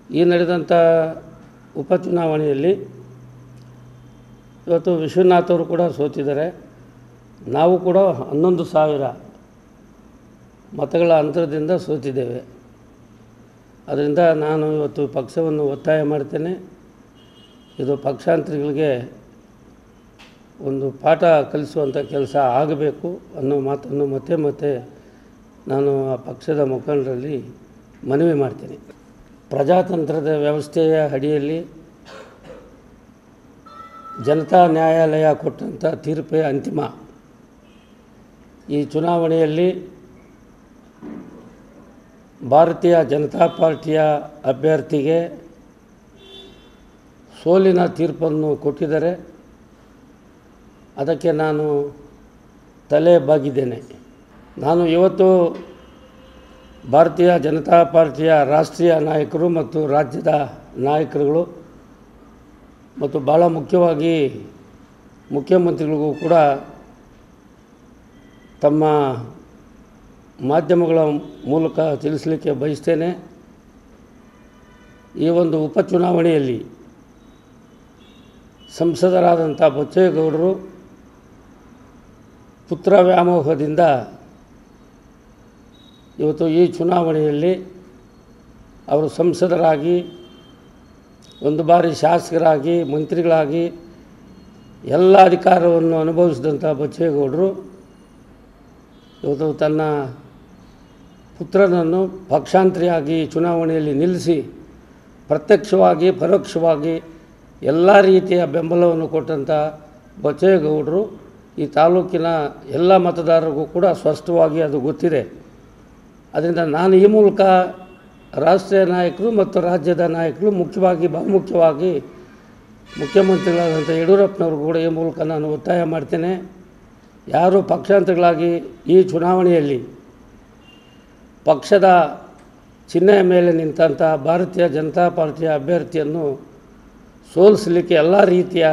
ಈ ನಡೆದಂಥ ಉಪಚುನಾವಣೆಯಲ್ಲಿ ಇವತ್ತು ವಿಶ್ವನಾಥ್ ಅವರು ಕೂಡ ಸೋತಿದ್ದಾರೆ ನಾವು ಕೂಡ ಹನ್ನೊಂದು ಸಾವಿರ ಮತಗಳ ಅಂತರದಿಂದ ಸೋತಿದ್ದೇವೆ ಅದರಿಂದ ನಾನು ಇವತ್ತು ಪಕ್ಷವನ್ನು ಒತ್ತಾಯ ಮಾಡ್ತೇನೆ ಇದು ಪಕ್ಷಾಂತರಿಗಳಿಗೆ ಒಂದು ಪಾಠ ಕಲಿಸುವಂಥ ಕೆಲಸ ಆಗಬೇಕು ಅನ್ನೋ ಮಾತನ್ನು ಮತ್ತೆ ಮತ್ತೆ ನಾನು ಆ ಪಕ್ಷದ ಮುಖಂಡರಲ್ಲಿ ಮನವಿ ಮಾಡ್ತೀನಿ ಪ್ರಜಾತಂತ್ರದ ವ್ಯವಸ್ಥೆಯ ಅಡಿಯಲ್ಲಿ ಜನತಾ ನ್ಯಾಯಾಲಯ ಕೊಟ್ಟಂಥ ತೀರ್ಪೇ ಅಂತಿಮ ಈ ಚುನಾವಣೆಯಲ್ಲಿ ಭಾರತೀಯ ಜನತಾ ಪಾರ್ಟಿಯ ಅಭ್ಯರ್ಥಿಗೆ ಸೋಲಿನ ತೀರ್ಪನ್ನು ಕೊಟ್ಟಿದ್ದಾರೆ ಅದಕ್ಕೆ ನಾನು ತಲೆ ಬಾಗಿದ್ದೇನೆ ನಾನು ಇವತ್ತು ಭಾರತೀಯ ಜನತಾ ಪಾರ್ಟಿಯ ರಾಷ್ಟ್ರೀಯ ನಾಯಕರು ಮತ್ತು ರಾಜ್ಯದ ನಾಯಕರುಗಳು ಮತ್ತು ಭಾಳ ಮುಖ್ಯವಾಗಿ ಮುಖ್ಯಮಂತ್ರಿಗಳಿಗೂ ಕೂಡ ತಮ್ಮ ಮಾಧ್ಯಮಗಳ ಮೂಲಕ ತಿಳಿಸಲಿಕ್ಕೆ ಬಯಸ್ತೇನೆ ಈ ಒಂದು ಉಪಚುನಾವಣೆಯಲ್ಲಿ ಸಂಸದರಾದಂಥ ಬಚ್ಚೇಗೌಡರು ಪುತ್ರ ವ್ಯಾಮೋಹದಿಂದ ಇವತ್ತು ಈ ಚುನಾವಣೆಯಲ್ಲಿ ಅವರು ಸಂಸದರಾಗಿ ಒಂದು ಬಾರಿ ಶಾಸಕರಾಗಿ ಮಂತ್ರಿಗಳಾಗಿ ಎಲ್ಲ ಅಧಿಕಾರವನ್ನು ಅನುಭವಿಸಿದಂಥ ಬಚ್ಚೇಗೌಡರು ಇವತ್ತು ತನ್ನ ಪುತ್ರನನ್ನು ಪಕ್ಷಾಂತರಿಯಾಗಿ ಚುನಾವಣೆಯಲ್ಲಿ ನಿಲ್ಲಿಸಿ ಪ್ರತ್ಯಕ್ಷವಾಗಿ ಪರೋಕ್ಷವಾಗಿ ಎಲ್ಲ ರೀತಿಯ ಬೆಂಬಲವನ್ನು ಕೊಟ್ಟಂಥ ಬಚ್ಚೇಗೌಡರು ಈ ತಾಲೂಕಿನ ಎಲ್ಲ ಮತದಾರರಿಗೂ ಕೂಡ ಸ್ಪಷ್ಟವಾಗಿ ಅದು ಗೊತ್ತಿದೆ ಅದರಿಂದ ನಾನು ಈ ಮೂಲಕ ರಾಷ್ಟ್ರೀಯ ನಾಯಕರು ಮತ್ತು ರಾಜ್ಯದ ನಾಯಕರು ಮುಖ್ಯವಾಗಿ ಬಹುಮುಖ್ಯವಾಗಿ ಮುಖ್ಯಮಂತ್ರಿಗಳಾದಂಥ ಯಡಿಯೂರಪ್ಪನವರು ಕೂಡ ಈ ಮೂಲಕ ನಾನು ಒತ್ತಾಯ ಮಾಡ್ತೇನೆ ಯಾರು ಪಕ್ಷಾಂತರಗಳಾಗಿ ಈ ಚುನಾವಣೆಯಲ್ಲಿ ಪಕ್ಷದ ಚಿಹ್ನೆಯ ಮೇಲೆ ನಿಂತಂಥ ಭಾರತೀಯ ಜನತಾ ಪಾರ್ಟಿಯ ಅಭ್ಯರ್ಥಿಯನ್ನು ಸೋಲಿಸಲಿಕ್ಕೆ ಎಲ್ಲ ರೀತಿಯ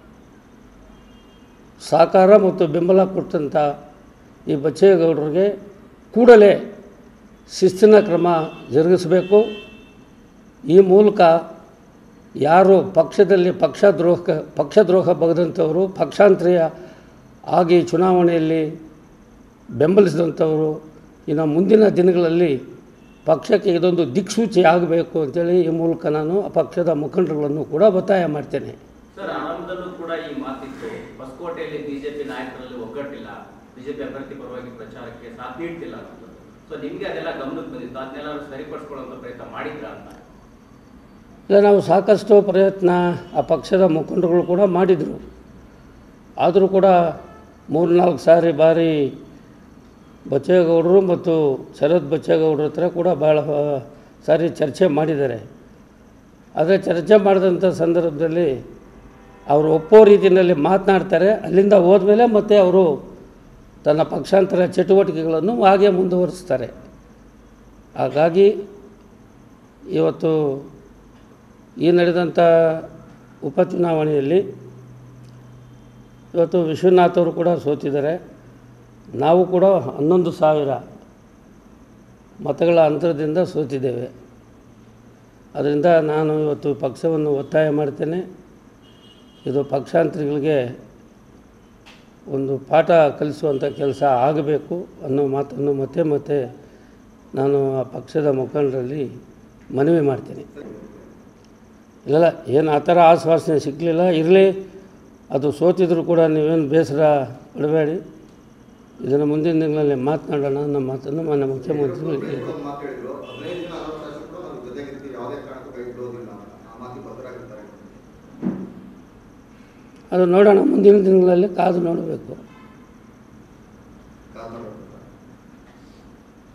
ಸಹಕಾರ ಮತ್ತು ಬೆಂಬಲ ಕೊಟ್ಟಂಥ ಈ ಬಚ್ಚೇಗೌಡರಿಗೆ ಕೂಡಲೇ ಶಿಸ್ತಿನ ಕ್ರಮ ಜರುಗಿಸಬೇಕು ಈ ಮೂಲಕ ಯಾರು ಪಕ್ಷದಲ್ಲಿ ಪಕ್ಷದ್ರೋಹ ಪಕ್ಷದ್ರೋಹ ಬಗೆದಂಥವರು ಪಕ್ಷಾಂತರಿಯ ಆಗಿ ಚುನಾವಣೆಯಲ್ಲಿ ಬೆಂಬಲಿಸಿದಂಥವರು ಇನ್ನು ಮುಂದಿನ ದಿನಗಳಲ್ಲಿ ಪಕ್ಷಕ್ಕೆ ಇದೊಂದು ದಿಕ್ಸೂಚಿ ಆಗಬೇಕು ಅಂತೇಳಿ ಈ ಮೂಲಕ ನಾನು ಆ ಪಕ್ಷದ ಮುಖಂಡರುಗಳನ್ನು ಕೂಡ ಒತ್ತಾಯ ಮಾಡ್ತೇನೆ ಸರ್ ಆರಂಭದಲ್ಲೂ ಕೂಡ ಈ ಮಾತಿತ್ತು ಹೊಸಕೋಟೆಯಲ್ಲಿ ಬಿಜೆಪಿ ನಾಯಕರಲ್ಲಿ ಒಗ್ಗಟ್ಟಿಲ್ಲ ಬಿಜೆಪಿ ಅಭ್ಯರ್ಥಿ ಪರವಾಗಿ ಪ್ರಚಾರಕ್ಕೆ ಸಾಥ್ ನೀಡ್ತಿಲ್ಲ ಅನ್ನೋದು ಸೊ ನಿಮ್ಗೆ ಅದೆಲ್ಲ ಗಮನಕ್ಕೆ ಬಂದಿತ್ತು ಅದನ್ನೆಲ್ಲ ಸರಿಪಡಿಸ್ಕೊಳ್ಳುವಂತ ಪ್ರಯತ್ನ ಮಾಡಿದ್ರ ಅಂತ ಇಲ್ಲ ನಾವು ಸಾಕಷ್ಟು ಪ್ರಯತ್ನ ಆ ಪಕ್ಷದ ಮುಖಂಡರುಗಳು ಕೂಡ ಮಾಡಿದರು ಆದರೂ ಕೂಡ ಮೂರ್ನಾಲ್ಕು ಸಾರಿ ಬಾರಿ ಬಚ್ಚೇಗೌಡರು ಮತ್ತು ಶರತ್ ಬಚ್ಚೇಗೌಡರ ಹತ್ರ ಕೂಡ ಭಾಳ ಆ, ಸಾರಿ ಚರ್ಚೆ ಮಾಡಿದ್ದಾರೆ ಆದರೆ ಚರ್ಚೆ ಮಾಡಿದಂಥ ಸಂದರ್ಭದಲ್ಲಿ ಅವರು ಒಪ್ಪೋ ರೀತಿಯಲ್ಲಿ ಮಾತನಾಡ್ತಾರೆ ಅಲ್ಲಿಂದ ಹೋದ್ಮೇಲೆ ಮತ್ತೆ ಅವರು ತನ್ನ ಪಕ್ಷಾಂತರ ಚಟುವಟಿಕೆಗಳನ್ನು ಹಾಗೆ ಮುಂದುವರಿಸ್ತಾರೆ ಹಾಗಾಗಿ ಇವತ್ತು ಈ ನಡೆದಂಥ ಉಪಚುನಾವಣೆಯಲ್ಲಿ ಇವತ್ತು ವಿಶ್ವನಾಥ್ ಅವರು ಕೂಡ ಸೋತಿದ್ದಾರೆ ನಾವು ಕೂಡ ಹನ್ನೊಂದು ಸಾವಿರ ಮತಗಳ ಅಂತರದಿಂದ ಸೋತಿದ್ದೇವೆ ಅದರಿಂದ ನಾನು ಇವತ್ತು ಪಕ್ಷವನ್ನು ಒತ್ತಾಯ ಮಾಡ್ತೇನೆ ಇದು ಪಕ್ಷಾಂತರಿಗಳಿಗೆ ಒಂದು ಪಾಠ ಕಲಿಸುವಂಥ ಕೆಲಸ ಆಗಬೇಕು ಅನ್ನೋ ಮಾತನ್ನು ಮತ್ತೆ ಮತ್ತೆ ನಾನು ಆ ಪಕ್ಷದ ಮುಖಂಡರಲ್ಲಿ ಮನವಿ ಮಾಡ್ತೀನಿ ಇಲ್ಲ ಏನು ಆ ಥರ ಆಶ್ವಾಸನೆ ಸಿಗಲಿಲ್ಲ ಇರಲಿ ಅದು ಸೋತಿದ್ರು ಕೂಡ ನೀವೇನು ಬೇಸರ ಪಡಬೇಡಿ ಇದನ್ನು ಮುಂದಿನ ದಿನಗಳಲ್ಲಿ ಮಾತನಾಡೋಣ ಅನ್ನೋ ಮಾತನ್ನು ಮಾನ್ಯ ಮುಖ್ಯಮಂತ್ರಿಗಳು ಹೇಳಿದರು ಒಂದು ಮಾತು ಹೇಳಿದ್ರು ಹದಿನೈದು ಜನ ಅರವತ್ತು ಶಾಸಕರು ನಾವು ಜೊತೆಗಿರ್ತೀವಿ ಯಾವುದೇ ಕಾರಣಕ್ಕೂ ಕೈ ಬಿಡೋದಿಲ್ಲ ಆ ಮಾತಿಗೆ ಬದ್ಧರಾಗಿರ್ತಾರೆ ಅದು ನೋಡೋಣ ಮುಂದಿನ ದಿನಗಳಲ್ಲಿ ಕಾದು ನೋಡಬೇಕು